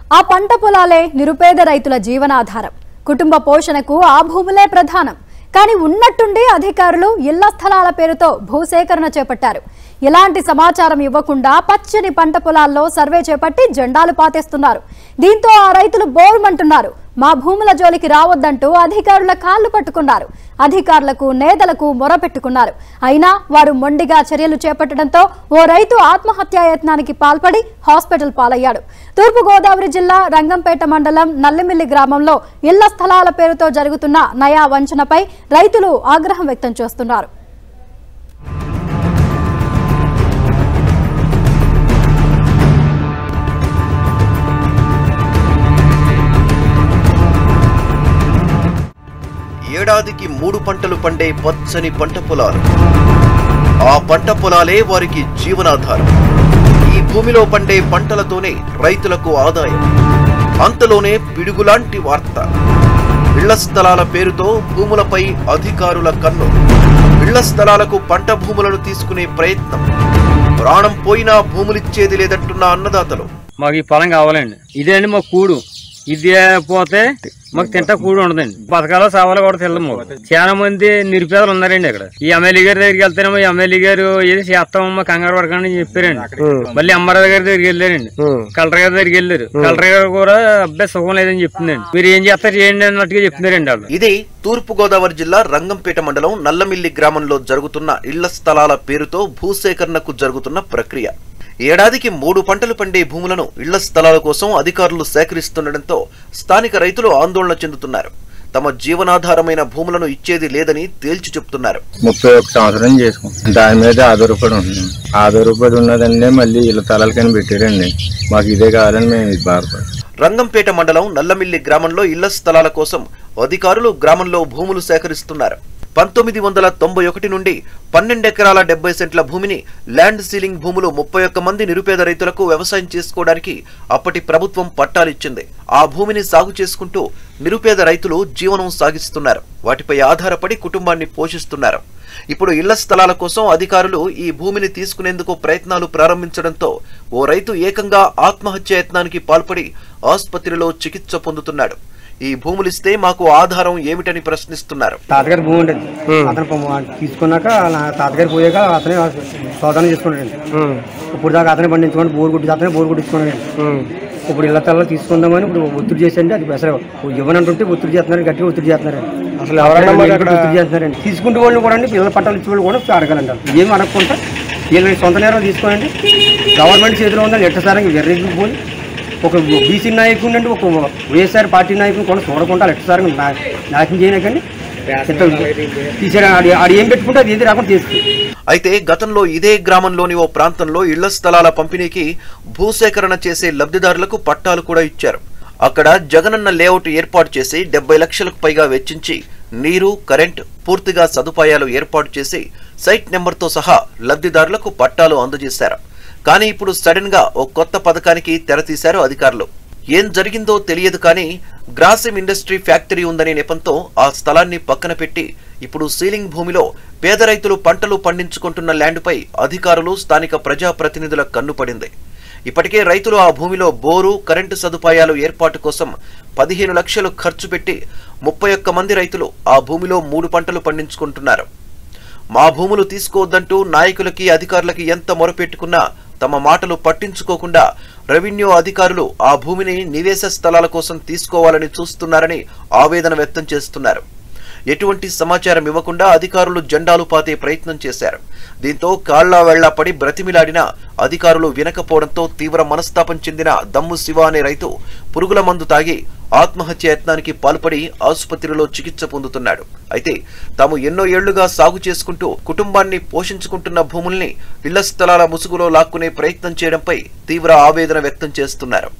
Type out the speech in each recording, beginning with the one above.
ఆ పంట పొలాలే నిరుపేద రైతుల జీవనాధారం కుటుంబ పోషణకు ఆ భూములే ప్రధానం కానీ ఉన్నట్టుండి అధికారులు ఇళ్ల స్థలాల పేరుతో భూసేకరణ చేపట్టారు ఎలాంటి సమాచారం ఇవ్వకుండా పచ్చని పంట పొలాల్లో సర్వే చేపట్టి జెండాలు పాతేస్తున్నారు దీంతో ఆ రైతులు బోరుమంటున్నారు మా భూముల జోలికి రావద్దంటూ అధికారుల కాళ్లు పట్టుకున్నారు అధికారులకు నేతలకు మొరపెట్టుకున్నారు అయినా వారు మొండిగా చర్యలు చేపట్టడంతో ఓ రైతు ఆత్మహత్యాయత్నానికి పాల్పడి హాస్పిటల్ పాలయ్యాడు తూర్పుగోదావరి జిల్లా రంగంపేట మండలం నల్లిమిల్లి గ్రామంలో ఇళ్ల స్థలాల పేరుతో జరుగుతున్న నయా వంచనపై రైతులు ఆగ్రహం వ్యక్తం చేస్తున్నారు ఏడాదికి మూడు పంటలు పండే పచ్చని పంట పొలాలు ఆ పంట పొలాలే వారికి జీవనాధారం ఈ భూమిలో పండే పంటలతోనే రైతులకు ఆదాయం అంతలోనే పిడుగులాంటి వార్త ఇళ్ల స్థలాల పేరుతో భూములపై అధికారుల కన్ను ఇళ్ల స్థలాలకు పంట భూములను తీసుకునే ప్రయత్నం ప్రాణం పోయినా భూములిచ్చేది లేదంటున్న అన్నదాతలు మాకు ఈ పొలం కావాలండి ఇదే అండి మాకు కూడు ఇది పోతే మాకు తింటా కూడు ఉండదండి పథకాలు సవాలు కూడా తెల్లము చాలా మంది నిరుపేదలు ఉన్నారండి ఇక్కడ ఈ ఎమ్మెల్యే గారి దగ్గరికి వెళ్తేనేమో ఈ ఎమ్మెల్యే గారు ఏది చేస్తామమ్మా కంగారు పడకండి అని చెప్పారండి మళ్ళీ ఎంఆర్ఓ గారి దగ్గరికి వెళ్ళారండి కలెక్టర్ గారి దగ్గరికి వెళ్ళారు కలెక్టర్ గారు కూడా అబ్బాయి సుఖం లేదని చెప్తుందండి మీరు ఏం చేస్తారు చేయండి అన్నట్టుగా చెప్తున్నారండి వాళ్ళు ఇది తూర్పుగోదావరి జిల్లా రంగంపేట మండలం నల్లమిల్లి గ్రామంలో జరుగుతున్న ఇళ్ల స్థలాల పేరుతో భూసేకరణకు జరుగుతున్న ప్రక్రియ ఏడాదికి మూడు పంటలు పండే భూములను ఇళ్ల స్థలాల కోసం అధికారులు సేకరిస్తుండటంతో స్థానిక రైతులు ఆందోళన చెందుతున్నారు తమ జీవనాధారమైన భూములను ఇచ్చేది లేదని తేల్చి చెప్తున్నారు ముప్పై ఒక సంవత్సరం చేసుకున్నాం దాని మీద ఆధారపడి ఉంటున్నాం ఆధారపడి ఉన్నదన్నే మళ్ళీ ఇళ్ళ తలాలకని పెట్టారండి మాకు ఇదే కావాలని మేము ఇది బాధపడి రంగంపేట మండలం నల్లమిల్లి గ్రామంలో ఇళ్ల స్థలాల కోసం అధికారులు గ్రామంలో భూములు సేకరిస్తున్నారు పంతొమ్మిది వందల తొంభై ఒకటి నుండి పన్నెండు ఎకరాల డెబ్బై సెంట్ల భూమిని ల్యాండ్ సీలింగ్ భూములు ముప్పై ఒక్క మంది నిరుపేద రైతులకు వ్యవసాయం చేసుకోవడానికి అప్పటి ప్రభుత్వం పట్టాలిచ్చింది ఆ భూమిని సాగు చేసుకుంటూ నిరుపేద రైతులు జీవనం సాగిస్తున్నారు వాటిపై ఆధారపడి కుటుంబాన్ని పోషిస్తున్నారు ఇప్పుడు ఇళ్ల స్థలాల కోసం అధికారులు ఈ భూమిని తీసుకునేందుకు ప్రయత్నాలు ప్రారంభించడంతో ఓ రైతు ఏకంగా ఆత్మహత్య యత్నానికి పాల్పడి ఆసుపత్రిలో చికిత్స పొందుతున్నాడు ఈ భూములిస్తే మాకు ఆధారం ఏమిటని ప్రశ్నిస్తున్నారు తాతగారి భూమి ఉండేది అతను పొమ్మ- తీసుకున్నాక నా తాతగారు పోయాక అతనే శోధన చేసుకున్నాడండి ఇప్పుడు దాకా అతనే పండించుకోండి బోరు గుడ్డి అతనే బోరు గుడ్డించుకున్నాడండి ఇప్పుడు ఇళ్ల తల్ల తీసుకుందామని ఇప్పుడు ఒత్తిడి చేసండి అది అసలు ఇవ్వనంటుంటే ఒత్తిడి చేస్తున్నారు గట్టిగా ఒత్తిడి చేస్తున్నారు అసలు ఎవరైనా ఒత్తిడి చేస్తున్నారండి తీసుకుంటే వాళ్ళు కూడా అండి పిల్లల పట్టాలు ఇచ్చే వాళ్ళు కూడా అడగాలండి ఏమి అడగకుండా వీళ్ళని సొంత నేరం తీసుకోండి గవర్నమెంట్ చేతిలో ఉందని ఎట్టసారంగా వెర్రెగ్గి పోయి ఒక బీసీ నాయకుడు అండి ఒక వైఎస్ఆర్ పార్టీ నాయకుని కూడా చూడకుండా ఎట్టసారంగా నా- నాశనం చేయనకండి తీసారు ఆడి ఆడు ఏం పెట్టుకుంటే అది ఏది రాకుండా చేస్తుంది అయితే గతంలో ఇదే గ్రామంలోని ఓ ప్రాంతంలో ఇళ్ల స్థలాల పంపిణీకి భూసేకరణ చేసే లబ్ధిదారులకు పట్టాలు కూడా ఇచ్చారు అక్కడ జగనన్న లేఅవుట్ ఏర్పాటు చేసి డెబ్బై లక్షలకు పైగా వెచ్చించి నీరు కరెంట్ పూర్తిగా సదుపాయాలు ఏర్పాటు చేసి సైట్ నెంబర్తో సహా లబ్ధిదారులకు పట్టాలు అందజేశారు కానీ ఇప్పుడు సడన్ గా ఓ కొత్త పథకానికి తెరతీశారు అధికారులు ఏం జరిగిందో తెలియదు కానీ గ్రాసిమ్ ఇండస్ట్రీ ఫ్యాక్టరీ ఉందనే నెపంతో ఆ స్థలాన్ని పక్కన పెట్టి ఇప్పుడు సీలింగ్ భూమిలో పేద రైతులు పంటలు పండించుకుంటున్న ల్యాండ్పై అధికారులు స్థానిక ప్రజాప్రతినిధుల కన్నుపడింది ఇప్పటికే రైతులు ఆ భూమిలో బోరు కరెంటు సదుపాయాలు ఏర్పాటు కోసం పదిహేను లక్షలు ఖర్చు పెట్టి ముప్పై ఒక్క మంది రైతులు ఆ భూమిలో మూడు పంటలు పండించుకుంటున్నారు మా భూములు తీసుకోవద్దంటూ నాయకులకి అధికారులకి ఎంత మొరపెట్టుకున్నా తమ మాటలు పట్టించుకోకుండా రెవెన్యూ అధికారులు ఆ భూమిని నివేశ స్థలాల కోసం తీసుకోవాలని చూస్తున్నారని ఆవేదన వ్యక్తం చేస్తున్నారు ఎటువంటి సమాచారం ఇవ్వకుండా అధికారులు జెండాలు పాతే ప్రయత్నం చేశారు దీంతో కాళ్లా వెళ్లా పడి బ్రతిమిలాడినా అధికారులు వినకపోవడంతో తీవ్ర మనస్తాపం చెందిన దమ్ము శివ అనే రైతు పురుగుల మందు తాగి ఆత్మహత్య యత్నానికి పాల్పడి ఆసుపత్రిలో చికిత్స పొందుతున్నాడు అయితే తాము ఎన్నో ఏళ్లుగా సాగు చేసుకుంటూ కుటుంబాన్ని పోషించుకుంటున్న భూముల్ని ఇళ్ల స్థలాల ముసుగులో లాక్కునే ప్రయత్నం చేయడంపై తీవ్ర ఆవేదన వ్యక్తం చేస్తున్నారు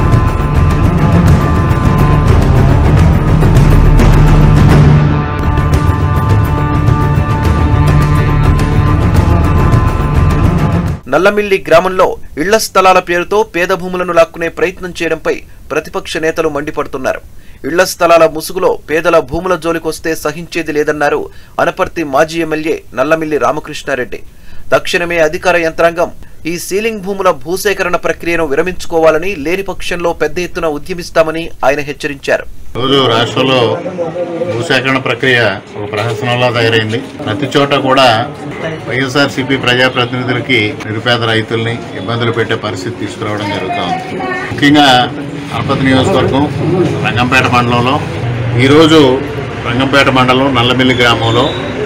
నల్లమిల్లి గ్రామంలో ఇళ్ల స్థలాల పేరుతో పేద భూములను లాక్కునే ప్రయత్నం చేయడంపై ప్రతిపక్ష నేతలు మండిపడుతున్నారు ఇళ్ల స్థలాల ముసుగులో పేదల భూముల జోలికొస్తే సహించేది లేదన్నారు అనపర్తి మాజీ ఎమ్మెల్యే నల్లమిల్లి రామకృష్ణారెడ్డి తక్షణమే అధికార యంత్రాంగం ఈ సీలింగ్ భూముల భూసేకరణ ప్రక్రియను విరమించుకోవాలని లేని పక్షంలో పెద్ద ఎత్తున ఉద్యమిస్తామని ఆయన హెచ్చరించారు రోజు రాష్ట్రంలో భూసేకరణ ప్రక్రియ ఒక ప్రహసనంలా తయారైంది ప్రతి చోట కూడా వైఎస్ఆర్సీపీ ప్రజాప్రతినిధులకి నిరుపేద రైతుల్ని ఇబ్బందులు పెట్టే పరిస్థితి తీసుకురావడం జరుగుతూ ఉంది ముఖ్యంగా అనపతి నియోజకవర్గం రంగంపేట మండలంలో ఈరోజు రంగంపేట మండలం నల్లమిల్లి గ్రామంలో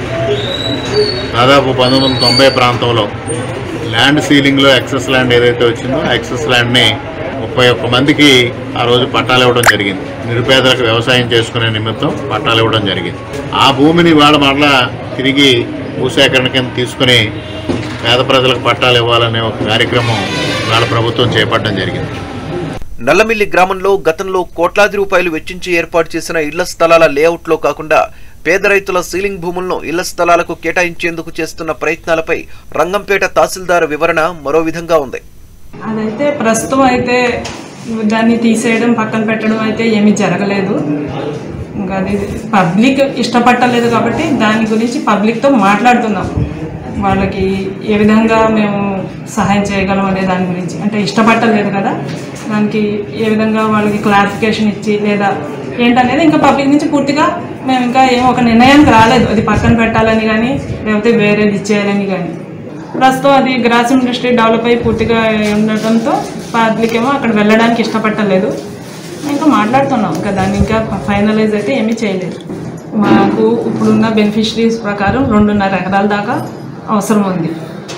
దాదాపు పంతొమ్మిది వందల తొంభై ప్రాంతంలో ల్యాండ్ సీలింగ్లో ఎక్సెస్ ల్యాండ్ ఏదైతే వచ్చిందో ఆ ఎక్సెస్ ల్యాండ్ని ముప్పై ఒక్క మందికి ఆ రోజు పట్టాలు ఇవ్వడం జరిగింది నిరుపేదలకు వ్యవసాయం చేసుకునే నిమిత్తం పట్టాలు ఇవ్వడం జరిగింది ఆ భూమిని వాళ్ళ మరలా తిరిగి భూసేకరణ కింద తీసుకుని పేద ప్రజలకు పట్టాలు ఇవ్వాలనే ఒక కార్యక్రమం వాళ్ళ ప్రభుత్వం చేపట్టడం జరిగింది నల్లమిల్లి గ్రామంలో గతంలో కోట్లాది రూపాయలు వెచ్చించి ఏర్పాటు చేసిన ఇళ్ల స్థలాల లేఅవుట్లో కాకుండా పేద రైతుల సీలింగ్ భూములను ఇళ్ల స్థలాలకు కేటాయించేందుకు చేస్తున్న ప్రయత్నాలపై రంగంపేట తహసీల్దార్ వివరణ మరో విధంగా ఉంది అదైతే ప్రస్తుతం అయితే దాన్ని తీసేయడం పక్కన పెట్టడం అయితే ఏమీ జరగలేదు ఇంకా అది పబ్లిక్ ఇష్టపట్టలేదు కాబట్టి దాని గురించి పబ్లిక్తో మాట్లాడుతున్నాం వాళ్ళకి ఏ విధంగా మేము సహాయం చేయగలం అనే దాని గురించి అంటే ఇష్టపట్టలేదు కదా దానికి ఏ విధంగా వాళ్ళకి క్లారిఫికేషన్ ఇచ్చి లేదా ఏంటనేది ఇంకా పబ్లిక్ నుంచి పూర్తిగా మేము ఇంకా ఏం ఒక నిర్ణయానికి రాలేదు అది పక్కన పెట్టాలని కానీ లేకపోతే వేరేది ఇచ్చేయాలని కానీ ప్రస్తుతం అది గ్రాస్ ఇండస్ట్రీ డెవలప్ అయి పూర్తిగా ఉండటంతో పబ్లిక్ ఏమో అక్కడ వెళ్ళడానికి ఇష్టపట్టలేదు ఇంకా మాట్లాడుతున్నాం ఇంకా దాన్ని ఇంకా ఫైనలైజ్ అయితే ఏమీ చేయలేదు మాకు ఇప్పుడున్న బెనిఫిషరీస్ ప్రకారం రెండున్నర ఎకరాల దాకా అవసరం ఉంది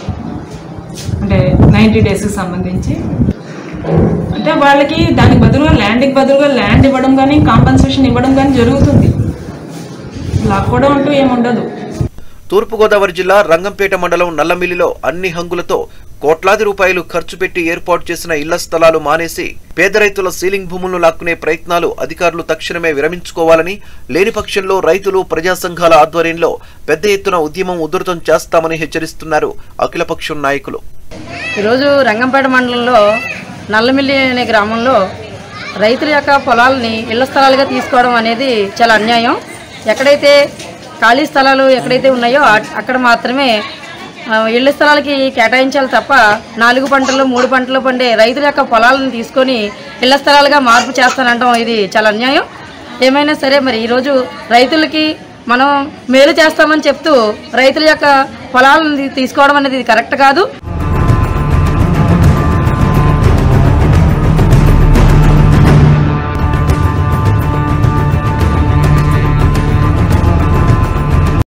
అంటే నైంటీ డేస్కి సంబంధించి అంటే వాళ్ళకి దానికి బదులుగా ల్యాండ్కి బదులుగా ల్యాండ్ ఇవ్వడం కానీ కాంపన్సేషన్ ఇవ్వడం కానీ జరుగుతుంది లాక్కోవడం అంటూ ఏముండదు తూర్పుగోదావరి జిల్లా రంగంపేట మండలం నల్లమిల్లిలో అన్ని హంగులతో కోట్లాది రూపాయలు ఖర్చు పెట్టి ఏర్పాటు చేసిన ఇళ్ల స్థలాలు మానేసి పేద రైతుల సీలింగ్ భూములను లాక్కునే ప్రయత్నాలు అధికారులు తక్షణమే విరమించుకోవాలని లేని పక్షంలో రైతులు ప్రజా సంఘాల ఆధ్వర్యంలో పెద్ద ఎత్తున ఉద్యమం ఉధృతం చేస్తామని హెచ్చరిస్తున్నారు అఖిలపక్షం నాయకులు ఈరోజు రంగంపేట మండలంలో నల్లమిల్లి అనే గ్రామంలో రైతుల యొక్క పొలాలని ఇళ్ల స్థలాలుగా తీసుకోవడం అనేది చాలా అన్యాయం ఎక్కడైతే ఖాళీ స్థలాలు ఎక్కడైతే ఉన్నాయో ఆ- అక్కడ మాత్రమే ఆ, ఇళ్ల స్థలాలకి కేటాయించాలి తప్ప నాలుగు పంటలు మూడు పంటలు పండే రైతుల యొక్క పొలాలను తీసుకొని ఇళ్ల స్థలాలుగా మార్పు చేస్తానంటాం ఇది చాలా అన్యాయం ఏమైనా సరే మరి ఈరోజు రైతులకి మనం మేలు చేస్తామని చెప్తూ రైతుల యొక్క పొలాలను తీ- తీసుకోవడం అనేది కరెక్ట్ కాదు